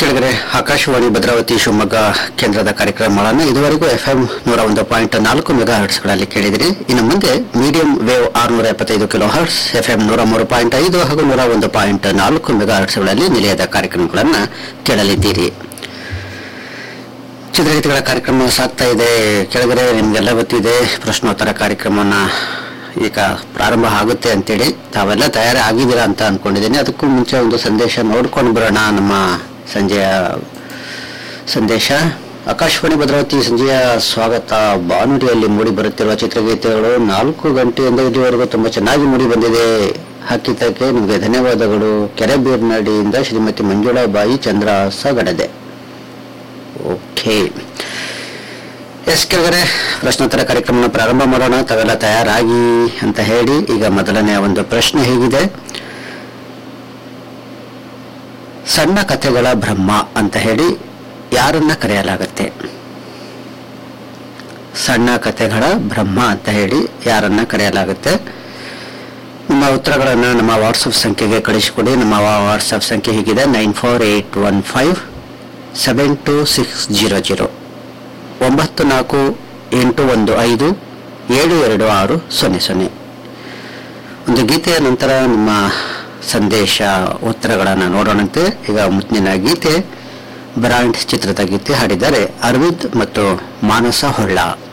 ಕೆಳಗಡೆ ಆಕಾಶವಾಣಿ ಭದ್ರಾವತಿ ಶಿವಮೊಗ್ಗ ಕೇಂದ್ರದ ಕಾರ್ಯಕ್ರಮಗಳನ್ನು ಇದುವರೆಗೂ ಎಫ್ ಎಂ ನೂರ ಒಂದು ಪಾಯಿಂಟ್ ನಾಲ್ಕು ಮೆಗಾ ಹರ್ಟ್ಸ್ಗಳಲ್ಲಿ ಕೇಳಿದಿರಿ ಇನ್ನು ಮುಂದೆ ಮೀಡಿಯಂ ವೇವ್ ಆರುನೂರ ಎಪ್ಪತ್ತೈದು ಕಿಲೋ ಹರ್ಟ್ಸ್ ಎಫ್ ಎಂ ನೂರ ಮೂರು ಪಾಯಿಂಟ್ ಐದು ಹಾಗೂ ನೂರ ಒಂದು ಪಾಯಿಂಟ್ ನಾಲ್ಕು ಮೆಗಾ ಹರ್ಟ್ಸ್ಗಳಲ್ಲಿ ನಿಲಯದ ಕಾರ್ಯಕ್ರಮಗಳನ್ನು ಕೇಳಲಿದ್ದೀರಿ ಚಿತ್ರಗೀತೆಗಳ ಕಾರ್ಯಕ್ರಮ ಸಾಗ್ತಾ ಇದೆ ಕೆಳಗಡೆ ನಿಮಗೆಲ್ಲ ಗೊತ್ತಿದೆ ಪ್ರಶ್ನೋತ್ತರ ಕಾರ್ಯಕ್ರಮನ ಈಗ ಪ್ರಾರಂಭ ಆಗುತ್ತೆ ಅಂತೇಳಿ ತಾವೆಲ್ಲ ತಯಾರಿ ಆಗಿದ್ದೀರಾ ಅಂತ ಅನ್ಕೊಂಡಿದ್ದೀನಿ ಅದಕ್ಕೂ ಮುಂಚೆ ಒಂದು ಸಂದೇಶ ನೋಡ್ಕೊಂಡು ಬರೋಣ ನಮ್ಮ ಸಂಜೆಯ ಸಂದೇಶ ಆಕಾಶವಾಣಿ ಭದ್ರಾವತಿ ಸಂಜೆಯ ಸ್ವಾಗತ ಬಾನುಡಿಯಲ್ಲಿ ಮೂಡಿ ಬರುತ್ತಿರುವ ಚಿತ್ರಗೀತೆಗಳು ನಾಲ್ಕು ಗಂಟೆಯಿಂದ ಇದುವರೆಗೂ ತುಂಬಾ ಚೆನ್ನಾಗಿ ಮೂಡಿ ಬಂದಿದೆ ಹಾಕಿದ್ದಕ್ಕೆ ನಿಮಗೆ ಧನ್ಯವಾದಗಳು ಕೆರೆಬೀರ್ನಡಿಯಿಂದ ಶ್ರೀಮತಿ ಮಂಜುಳಾ ಬಾಯಿ ಚಂದ್ರಹಾಸ ಗಡದೆ ಓಕೆ ಎಸ್ ಕೆಳಗಡೆ ಪ್ರಶ್ನೋತ್ತರ ಕಾರ್ಯಕ್ರಮ ಪ್ರಾರಂಭ ಮಾಡೋಣ ತಾವೆಲ್ಲ ತಯಾರಾಗಿ ಅಂತ ಹೇಳಿ ಈಗ ಮೊದಲನೆಯ ಒಂದು ಪ್ರಶ್ನೆ ಹೇಗಿದೆ ಸಣ್ಣ ಕಥೆಗಳ ಬ್ರಹ್ಮ ಅಂತ ಹೇಳಿ ಯಾರನ್ನ ಕರೆಯಲಾಗತ್ತೆ ಸಣ್ಣ ಕಥೆಗಳ ಬ್ರಹ್ಮ ಅಂತ ಹೇಳಿ ಯಾರನ್ನ ಕರೆಯಲಾಗುತ್ತೆ ನಿಮ್ಮ ಉತ್ತರಗಳನ್ನು ನಮ್ಮ ವಾಟ್ಸಪ್ ಸಂಖ್ಯೆಗೆ ಕಳಿಸಿಕೊಡಿ ನಮ್ಮ ವಾಟ್ಸಪ್ ಸಂಖ್ಯೆ ಹೀಗಿದೆ nine four eight one five seven two six zero zero ಒಂಬತ್ತು ನಾಲ್ಕು ಎಂಟು ಒಂದು ಐದು ಏಳು ಎರಡು ಆರು ಸೊನ್ನೆ ಸೊನ್ನೆ ಒಂದು ಗೀತೆಯ ನಂತರ ನಿಮ್ಮ ಸಂದೇಶ ಉತ್ತರಗಳನ್ನು ನೋಡೋಣಂತೆ ಈಗ ಮುಂದಿನ ಗೀತೆ ಬ್ರಾಂಡ್ ಚಿತ್ರದ ಗೀತೆ ಹಾಡಿದ್ದಾರೆ ಅರವಿಂದ್ ಮತ್ತು ಮಾನಸ ಹೊಳ್ಳ